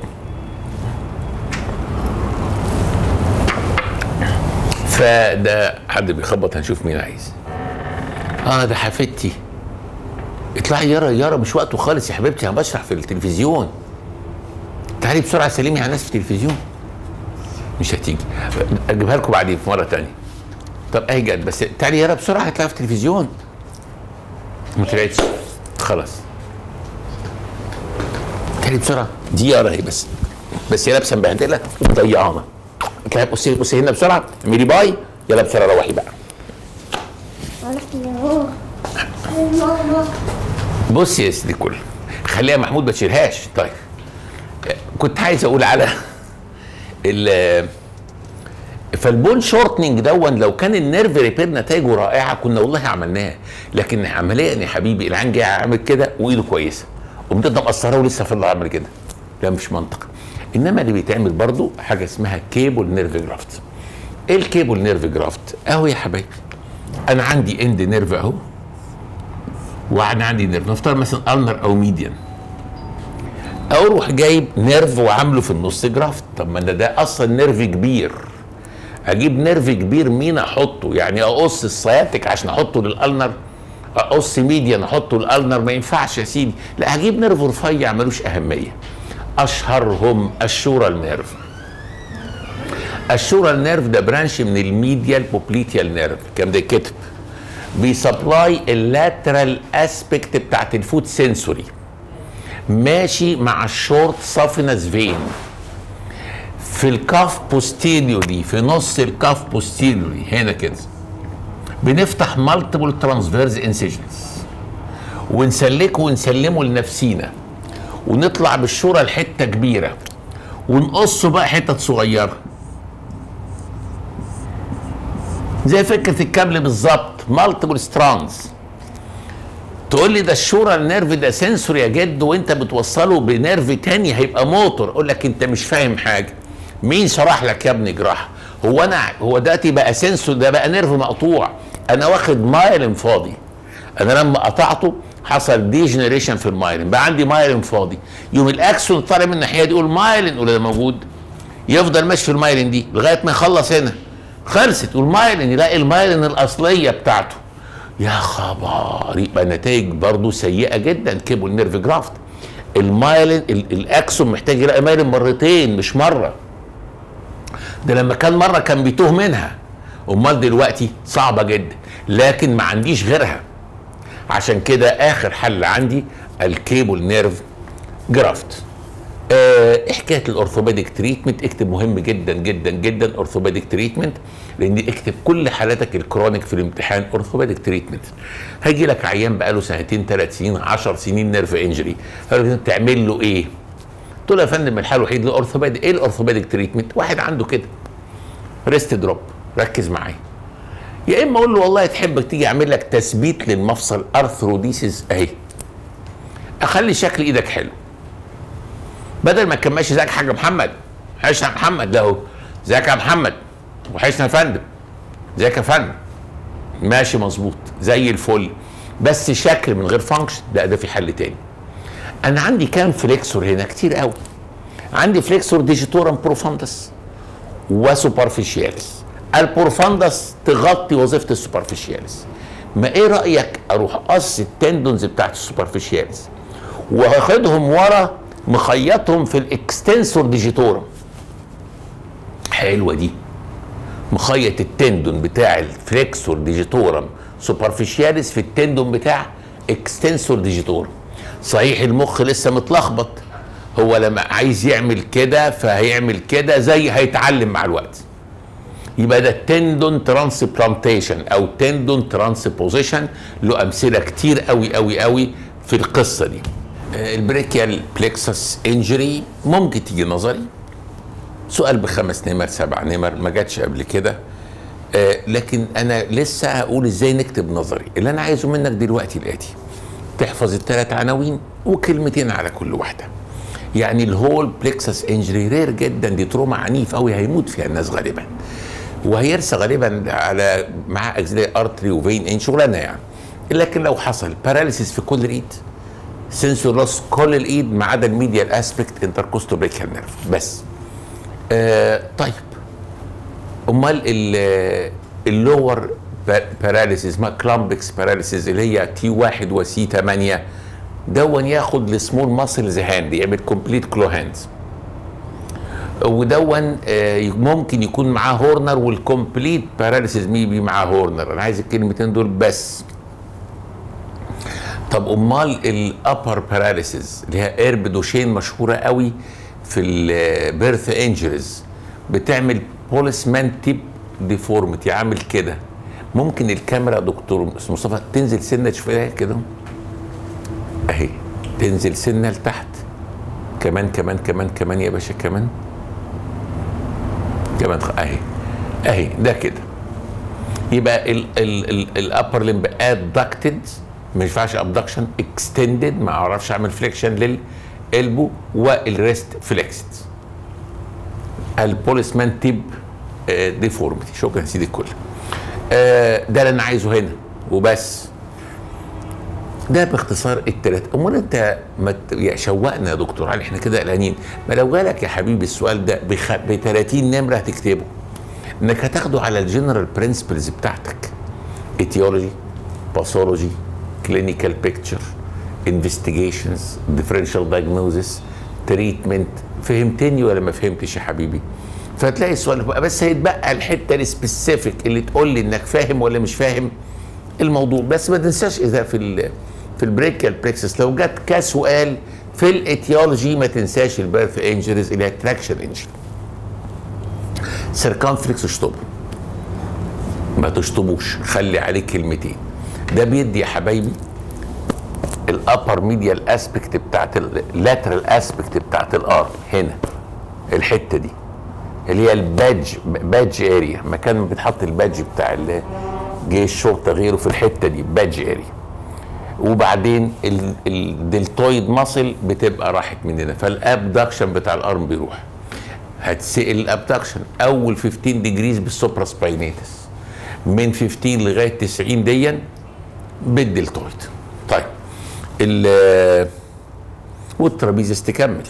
فده حد بيخبط هنشوف مين عايز اه ده حفيدتي اطلعي يارا يارا مش وقته خالص يا حبيبتي انا بشرح في التلفزيون تعالي بسرعه سلمي على الناس في التلفزيون مش هتيجي اجيبها لكم بعدين في مره تانية طب اهي جت بس تعالي يارا بسرعه هتلاقيها في التلفزيون ما طلعتش خلاص تعالي بسرعه دي يارا اهي بس بس هي لابسه مبهدله ومضيعانا تلاقي بصي بصي هنا بسرعه اعملي باي يلا بسرعه روحي بقى بص يا سيدي كل خليها محمود ما تشيلهاش طيب كنت عايز اقول على ال فالبون شورتنج دون لو كان النيرف ريبير نتائجه رائعه كنا والله عملناها لكن عمليا يا حبيبي العين جاي عامل كده وايده كويسه وبتفضل مقصره ولسه فضل عامل كده ده مش منطق انما اللي بيتعمل برضو حاجه اسمها كيبل نيرف جرافت ايه الكيبل نيرف جرافت اهو يا حبايبي انا عندي اند نيرف اهو وانا عندي نيرف نفترض مثلا النر او ميديان اروح جايب نيرف وعامله في النص جرافت طب ما انا ده اصلا نيرف كبير اجيب نيرف كبير مين احطه يعني اقص السياتيك عشان احطه للالنر اقص ميديان احطه للالنر ما ينفعش يا سيدي لا هجيب نيرف رفيع ملوش اهميه اشهرهم الشورال نيرف الشورال نيرف ده برانش من الميديال بوبليتيال نيرف كام ده كتب بيسبلاي اللاترال اسبكت بتاعت الفوت سنسوري ماشي مع الشورت سافينس فين في الكاف بوستيريوري في نص الكاف بوستيريوري هنا كده بنفتح مالتيبل ترانسفيرز انسيجنز ونسلكه ونسلمه لنفسينا ونطلع بالشورى لحته كبيره ونقصه بقى حتت صغيره زي فكره الكابل بالظبط مالتيبل سترانز تقول لي ده الشورى النيرف ده سنسور يا جد وانت بتوصله بنيرف تاني هيبقى موتور اقول لك انت مش فاهم حاجه مين شرح لك يا ابني جراحه هو انا هو دلوقتي بقى سنسور ده بقى نيرف مقطوع انا واخد مايلن فاضي انا لما قطعته حصل دي جنريشن في المايلين بقى عندي مايلين فاضي يوم الاكسون طالع من الناحيه دي يقول مايلين يقول ده موجود يفضل ماشي في المايلين دي لغايه ما يخلص هنا خلصت يقول مايلين يلاقي المايلين الاصليه بتاعته يا خبر يبقى نتائج برضه سيئه جدا كيبل نيرف جرافت المايلين الاكسون محتاج يلاقي مايلين مرتين مش مره ده لما كان مره كان بيتوه منها امال دلوقتي صعبه جدا لكن ما عنديش غيرها عشان كده اخر حل عندي الكيبل نيرف جرافت آه حكايه الاورثوبيديك تريتمنت اكتب مهم جدا جدا جدا اورثوبيديك تريتمنت لان اكتب كل حالاتك الكرونيك في الامتحان اورثوبيديك تريتمنت هيجي لك عيان بقاله سنتين ثلاث سنين 10 سنين نيرف انجري تعمل له ايه؟ قلت له يا فندم الحل الوحيد للاورثوبيديك ايه الاورثوبيديك تريتمنت؟ واحد عنده كده ريست دروب ركز معايا يا اما اقول له والله تحبك تيجي اعمل لك تثبيت للمفصل ارثروديسيس اهي اخلي شكل ايدك حلو بدل ما كان ماشي ازيك حاجه محمد وحشنا يا محمد ده اهو ازيك يا محمد وحشنا يا فندم ازيك يا فندم ماشي مظبوط زي الفل بس شكل من غير فانكشن لا ده في حل تاني انا عندي كام فليكسور هنا كتير قوي عندي فليكسور ديجيتورم بروفاندس وسوبرفيشياليس البروفاندس تغطي وظيفه السوبرفيشياليس ما ايه رايك اروح قص التندونز بتاعت السوبرفيشياليس واخدهم ورا مخيطهم في الاكستنسور ديجيتورم حلوه دي مخيط التندون بتاع الفليكسور ديجيتورم سوبرفيشياليس في التندون بتاع اكستنسور ديجيتورم صحيح المخ لسه متلخبط هو لما عايز يعمل كده فهيعمل كده زي هيتعلم مع الوقت يبقى ده تندون ترانسبلانتيشن او تندون ترانسبوزيشن له امثله كتير قوي قوي قوي في القصه دي آه، البريكيال بليكسس انجري ممكن تيجي نظري سؤال بخمس نمر سبع نمر ما جاتش قبل كده آه لكن انا لسه هقول ازاي نكتب نظري اللي انا عايزه منك دلوقتي الاتي تحفظ الثلاث عناوين وكلمتين على كل واحده يعني الهول بليكسس انجري رير جدا دي تروما عنيف قوي هيموت فيها الناس غالبا وهيرسى غالبا على مع اجزاء ارتري وفين ان شغلانه يعني لكن لو حصل باراليسيس في كل الايد سنسور لوس كل الايد ما عدا الميديال اسبكت انتركوستو بريكال نيرف بس آه طيب امال اللور باراليسيس ما كلامبكس باراليسيس اللي هي تي واحد وسي 8 دون ياخد السمول ماسلز هاند يعمل كومبليت كلو هاندز ودون آه، ممكن يكون معاه هورنر والكومبليت باراليسيس ميبي معاه هورنر انا عايز الكلمتين دول بس طب امال الابر باراليسيس اللي هي ايرب دوشين مشهوره قوي في البيرث انجريز بتعمل بوليسمان تيب ديفورمتي عامل كده ممكن الكاميرا دكتور مصطفى تنزل سنه شويه كده اهي تنزل سنه لتحت كمان كمان كمان كمان يا باشا كمان كمان اهي اهي ده كده يبقى الابر لمب ادكتد ما ينفعش ابدكشن اكستندد ما اعرفش اعمل فليكشن للالبو والريست فليكسد البوليسمان تيب ديفورمتي شكرا يا سيدي الكل آه ده اللي انا عايزه هنا وبس ده باختصار التلات امال انت ما ت- شوقنا يا دكتور علي احنا كده قلقانين ما لو جالك يا حبيبي السؤال ده بخ... ب 30 نمره هتكتبه انك هتاخده على الجنرال برنسبلز بتاعتك ايتيولوجي باثولوجي كلينيكال بيكتشر انفستيجيشنز ديفرنشال دايجنوزس تريتمنت فهمتني ولا ما فهمتش يا حبيبي فتلاقي السؤال بقى بس هيتبقى الحته السبيسيفيك اللي تقول لي انك فاهم ولا مش فاهم الموضوع بس ما تنساش اذا في ال في البريكال بلكسس لو جت كسؤال في الايتيولوجي ما تنساش البيرث انجريز اللي هي تراكشن انجري سيركمفلكس اشطبه ما تشطبوش خلي عليه كلمتين ده بيدي يا حبايبي الابر ميديال اسبكت بتاعت اللاترال اسبكت بتاعت الارم هنا الحته دي اللي هي البادج بادج اريا مكان ما بيتحط البادج بتاع ال- جيش الشرطه غيره في الحته دي بادج اريا وبعدين ال- الدلتويد ماسل بتبقى راحت مننا فالابدكشن بتاع الارم بيروح هتسال الابدكشن اول 15 ديجريز بالسوبرا سباينيتس من 15 لغايه 90 ديا بالدلتويد طيب ال والترابيزس تكمل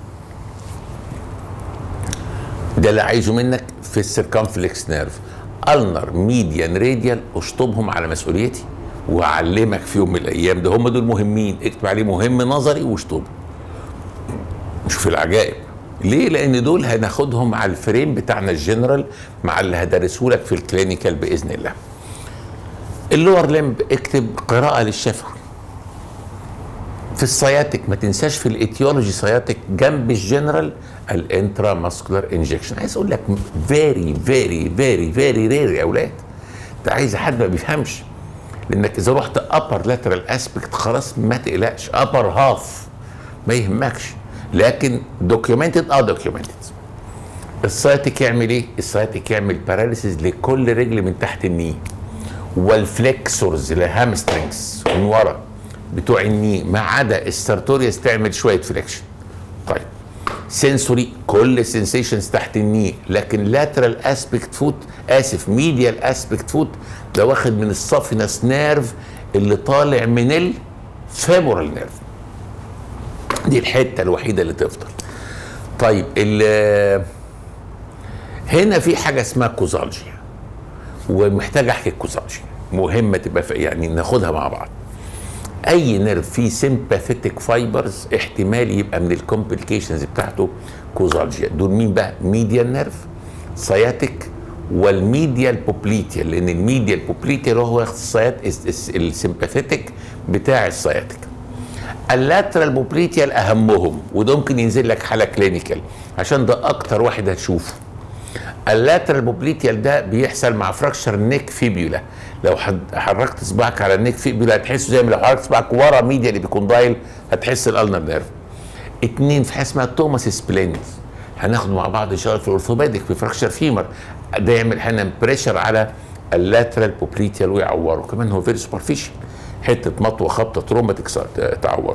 ده اللي عايزه منك في السيركمفلكس نيرف النر ميديان راديال اشطبهم على مسؤوليتي واعلمك في يوم من الايام ده هم دول مهمين اكتب عليه مهم نظري واشطبه شوف العجائب ليه لان دول هناخدهم على الفريم بتاعنا الجنرال مع اللي هدرسه لك في الكلينيكال باذن الله اللور لمب اكتب قراءه للشفوي في السياتيك ما تنساش في الايتيولوجي سياتيك جنب الجنرال الانترا ماسكولار انجكشن عايز اقول لك فيري فيري فيري فيري رير يا اولاد انت عايز حد ما بيفهمش لانك اذا رحت ابر لاترال اسبكت خلاص ما تقلقش ابر هاف ما يهمكش لكن دوكيومنتد اه دوكيومنتد السايتك يعمل ايه؟ السايتك يعمل باراليسيس لكل رجل من تحت الني والفليكسورز الهامسترنجز من ورا بتوع الني ما عدا السارتوريوس تعمل شويه فليكشن طيب سنسوري كل السنسيشنز تحت الني لكن لاترال اسبكت فوت اسف ميديال اسبكت فوت ده واخد من الصافينس نيرف اللي طالع من الفيمورال نيرف دي الحته الوحيده اللي تفضل طيب ال- هنا في حاجه اسمها كوزالجيا ومحتاج احكي الكوزالجيا مهمه تبقى في يعني ناخدها مع بعض اي نيرف فيه سيمباثيتك فايبرز احتمال يبقى من الكومبليكيشنز بتاعته كوزالجيا دول مين بقى ميديال نيرف سياتيك والميديال بوبليتيال لان الميديال بوبليتيال هو ياخد السيات السيمباثيتك بتاع السياتيك اللاترال بوبليتيال اهمهم وده ممكن ينزل لك حاله كلينيكال عشان ده اكتر واحد هتشوفه اللاترال بوبليتيال ده بيحصل مع فراكشر نيك فيبيولا لو حد- حركت صباعك على النيك فيبيولا هتحسه زي ما لو حركت صباعك ورا ميديا اللي بيكون دايل هتحس الالنر نيرف اتنين في حاجه اسمها توماس سبلينز هناخده مع بعض ان شاء الله في الاورثوبيديك في فراكشر فيمر ده يعمل هنا بريشر على اللاترال بوبليتيال ويعوره كمان هو فيري سوبرفيشال حته مطوه خبطه تروما تكسر تعوره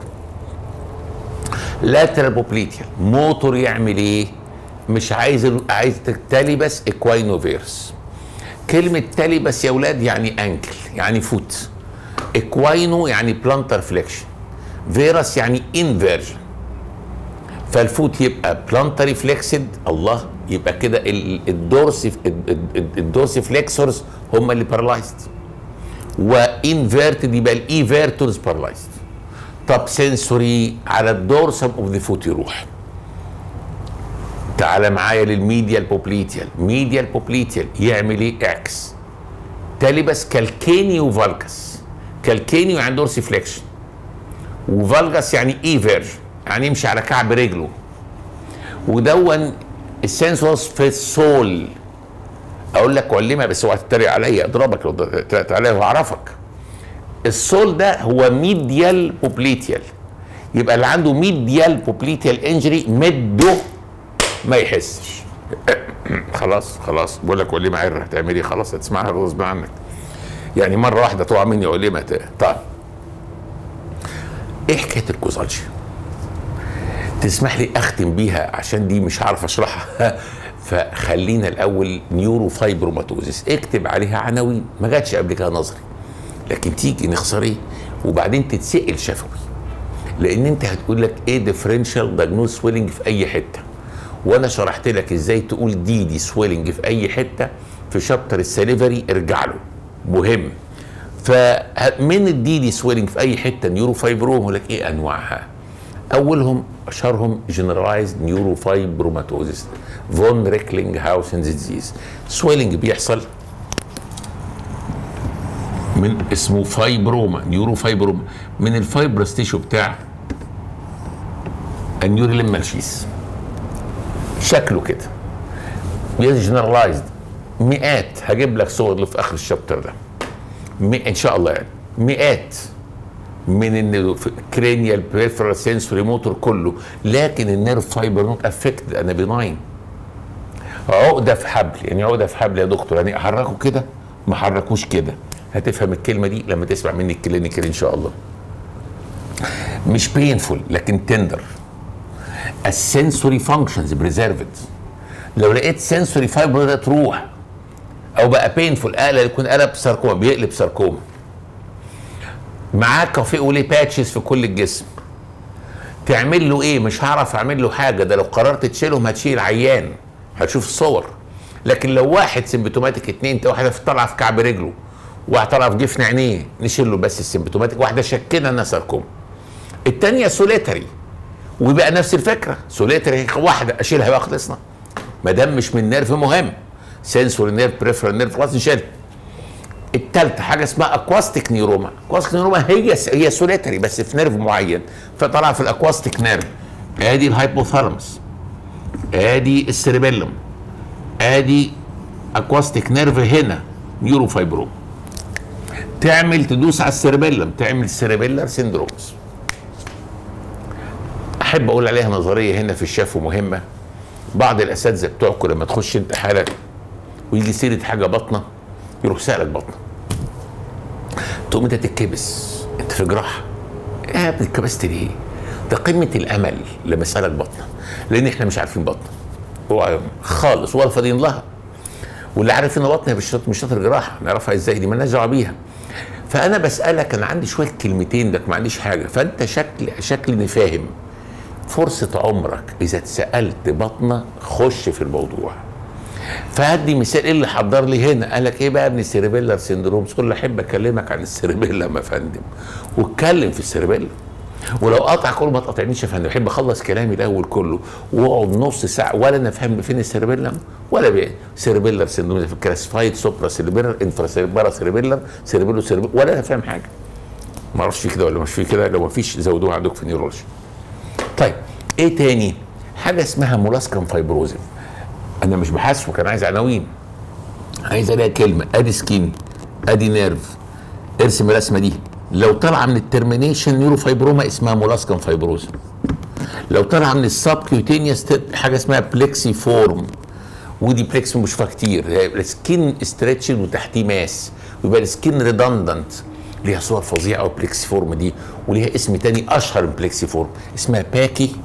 لاترال بوبليتيال موتور يعمل ايه؟ مش عايز ال- عايز تاليبس اكواينوفيرس كلمة تاليبس يا ولاد يعني انكل يعني فوت اكواينو يعني بلانتر فليكشن فيروس يعني انفيرجن فالفوت يبقى بلانتري فليكسد الله يبقى كده ال- الدورسي الدورسي فليكسورز هم اللي بارالايزد وانفيرتد يبقى الايفيرتورز بارالايزد طب سنسوري على الدورسم اوف ذا فوت يروح تعالى معايا للميديال بوبليتيال ميديال بوبليتيال يعمل ايه اكس تاليبس كالكينيو فالكس كالكينيو يعني دورسي فليكشن وفالجاس يعني ايفيرجن يعني يمشي على كعب رجله ودون السنسورز في السول اقول لك علمها بس اوعى تتريق عليا اضربك لو اتريقت عليا واعرفك السول ده هو ميديال بوبليتيال يبقى اللي عنده ميديال بوبليتيال انجري مده ما يحسش خلاص خلاص بقول لك وليمه عره هتعمل ايه خلاص هتسمعها غصب عنك يعني مره واحده تقع مني وليمه ت- طيب ايه حكايه الكوزالجيا تسمح لي اختم بيها عشان دي مش عارف اشرحها فخلينا الاول نيورو فايبروماتوزيس اكتب عليها عناوين ما جاتش قبل كده نظري لكن تيجي نخسر وبعدين تتسال شفوي لان انت هتقول لك ايه ديفرنشال دايجنوز سويلنج في اي حته وانا شرحت لك ازاي تقول دي دي سويلنج في اي حته في شابتر السليفري ارجع له مهم فمن الدي دي سويلنج في اي حته نيورو فايبروم يقول لك ايه انواعها اولهم اشهرهم جنرالايزد نيورو فايبروماتوزيس فون ريكلينج هاوسن ديزيز سويلنج بيحصل من اسمه فايبروما نيورو فايبروما من الفايبرس تيشو بتاع النيوريلم شيس شكله كده جنرالايزد مئات هجيب لك صور اللي في اخر الشابتر ده مئة ان شاء الله يعني مئات من الكرينيال بريفرال سنسوري موتور كله لكن النيرف فايبر نوت افكتد انا بناين عقده في حبل يعني عقده في حبل يا دكتور يعني احركه كده ما حركوش كده هتفهم الكلمه دي لما تسمع مني الكلينيكال ان شاء الله مش بينفول لكن تندر السنسوري فانكشنز بريزيرفد لو لقيت سنسوري فايبر ده تروح او بقى بينفول قلق يكون قلب ساركوما بيقلب ساركوما معاه كافيه وليه باتشز في كل الجسم تعمل له ايه مش هعرف اعمل له حاجه ده لو قررت تشيلهم هتشيل عيان هتشوف الصور لكن لو واحد سيمبتوماتيك اتنين واحده طالعه في كعب رجله واحد طالعه في جفن عينيه نشيل له بس السيمبتوماتيك واحده شكينا انها ساركوما الثانيه سوليتري ويبقى نفس الفكره سوليتري واحده اشيلها بقى خلصنا ما دام مش من نيرف مهم سنسوري نيرف بريفرال نيرف خلاص نشيلها الثالثه حاجه اسمها اكواستيك نيوروما اكواستيك نيوروما هي هي سوليتري بس في نيرف معين فطلع في الاكواستيك نيرف ادي الهايبوثالاموس ادي السيربيلم ادي اكواستيك نيرف هنا نيورو فايبروم تعمل تدوس على السيربيلم تعمل سيربيلر سيندرومز احب اقول عليها نظريه هنا في الشفو مهمه بعض الاساتذه بتوعكم لما تخش انت حاله ويجي سيره حاجه بطنه يروح سالك بطنه تقوم انت تتكبس انت في جراحه يا ابني اتكبست ليه؟ ده قمه الامل لما اسالك بطنه لان احنا مش عارفين بطنه هو خالص ولا فاضيين لها واللي عارف ان بطنها مش مش شاطر جراحه نعرفها ازاي دي مالناش دعوه بيها فانا بسالك انا عندي شويه كلمتين لك ما عنديش حاجه فانت شكل شكلني فاهم فرصه عمرك اذا اتسالت بطنه خش في الموضوع فهدي مثال ايه اللي حضر لي هنا قال لك ايه بقى ابن السيربيلر سيندروم كل احب اكلمك عن السيربيلم يا فندم واتكلم في السيربيلم ولو قطع كل ما تقاطعنيش يا فندم بحب اخلص كلامي الاول كله واقعد نص ساعه ولا انا فاهم فين السيربيلم ولا بيه سيربيلر سيندروم في كلاسيفايد سوبرا سيربيلر انفرا سيربيلر سيربيلر سيربيلو سيربيلر ولا انا فاهم حاجه ما اعرفش في كده ولا مش في كده لو ما فيش زودوها عندكم في نيورولوجي طيب ايه تاني حاجه اسمها مولاسكم فايبروزم انا مش بحاسبه كان عايز عناوين عايز الاقي كلمه ادي سكين ادي نيرف ارسم الرسمه دي لو طالعه من الترمينيشن نيورو فايبروما اسمها مولاسكان فايبروزا لو طالعه من السب كيوتينيوس حاجه اسمها بليكسي فورم ودي بليكسي بنشوفها كتير السكين ستريتشد وتحتيه ماس ويبقى السكين ريدندنت ليها صور فظيعه قوي بليكسي فورم دي وليها اسم تاني اشهر من بليكسي فورم اسمها باكي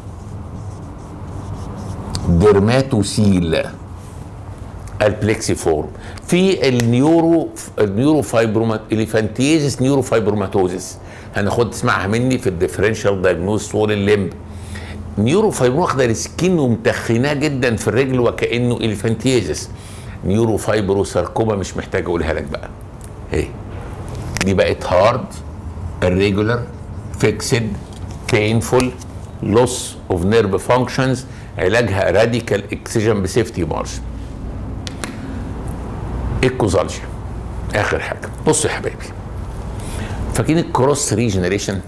ديرماتوسيل البليكسي فورم في النيورو النيورو فايبرومات اليفانتيزس نيورو فايبروماتوزس هناخد تسمعها مني في الديفرنشال دايجنوز طول الليمب نيورو فايبروما واخده السكين ومتخناه جدا في الرجل وكانه اليفانتيزس نيورو فايبرو ساركوما مش محتاج اقولها لك بقى اهي دي بقت هارد irregular فيكسد painful loss of nerve functions علاجها راديكال اكسجن بسيفتي مارجن الكوزالجيا اخر حاجه بصوا يا حبايبي فاكرين الكروس ريجنريشن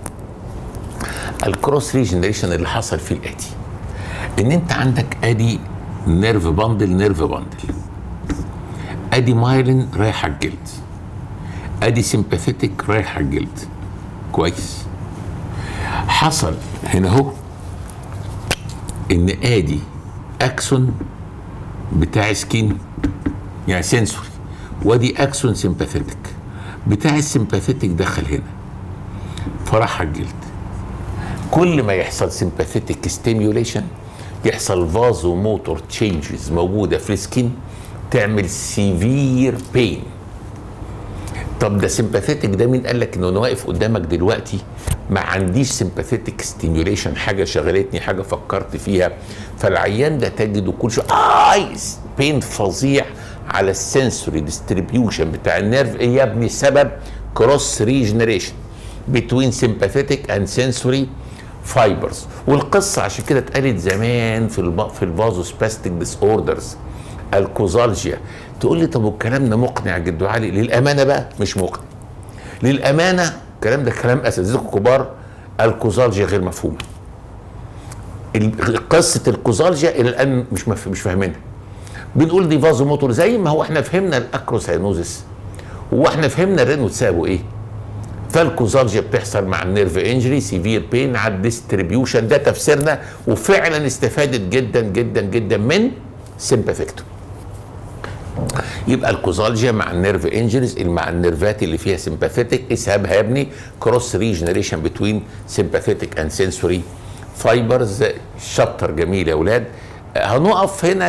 الكروس ريجنريشن اللي حصل فيه الاتي ان انت عندك ادي نيرف باندل نيرف باندل ادي مايلين رايح على الجلد ادي سيمباثيتك رايح على الجلد كويس حصل هنا اهو ان ادي اكسون بتاع سكين يعني سنسوري وادي اكسون سيمباثيتك بتاع السيمباثيتك دخل هنا فراح على الجلد كل ما يحصل سيمباثيتك ستيميوليشن يحصل فازو موتور تشينجز موجوده في السكين تعمل سيفير بين طب ده سيمباثيتك ده مين قال لك انه انا واقف قدامك دلوقتي ما عنديش سيمباثيتك ستيميوليشن حاجه شغلتني حاجه فكرت فيها فالعيان ده تجده كل شويه عايز بين فظيع على السنسوري ديستريبيوشن بتاع النيرف ايه يا ابني سبب كروس ريجنريشن بتوين سيمباثيتك اند سنسوري فايبرز والقصه عشان كده اتقالت زمان في الب... في الفازو سباستيك ديس اوردرز الكوزالجيا تقول لي طب والكلام ده مقنع يا جدو علي للامانه بقى مش مقنع للامانه الكلام ده كلام اساتذتكم كبار الكوزالجيا غير مفهومه قصه الكوزالجيا الى الان مش مف... مش فاهمينها بنقول دي فازو موتور زي ما هو احنا فهمنا الاكروساينوزس واحنا فهمنا الرينو تساوي ايه فالكوزالجيا بتحصل مع النيرف انجري سيفير بين على الديستريبيوشن ده تفسيرنا وفعلا استفادت جدا جدا جدا من سيمباثيكتوم يبقى الكوزالجيا مع النيرف انجريز مع النيرفات اللي فيها سيمباثيتك اسهبها يا ابني كروس ريجنريشن بتوين سيمباثيتك اند سنسوري فايبرز شابتر جميل يا اولاد هنقف هنا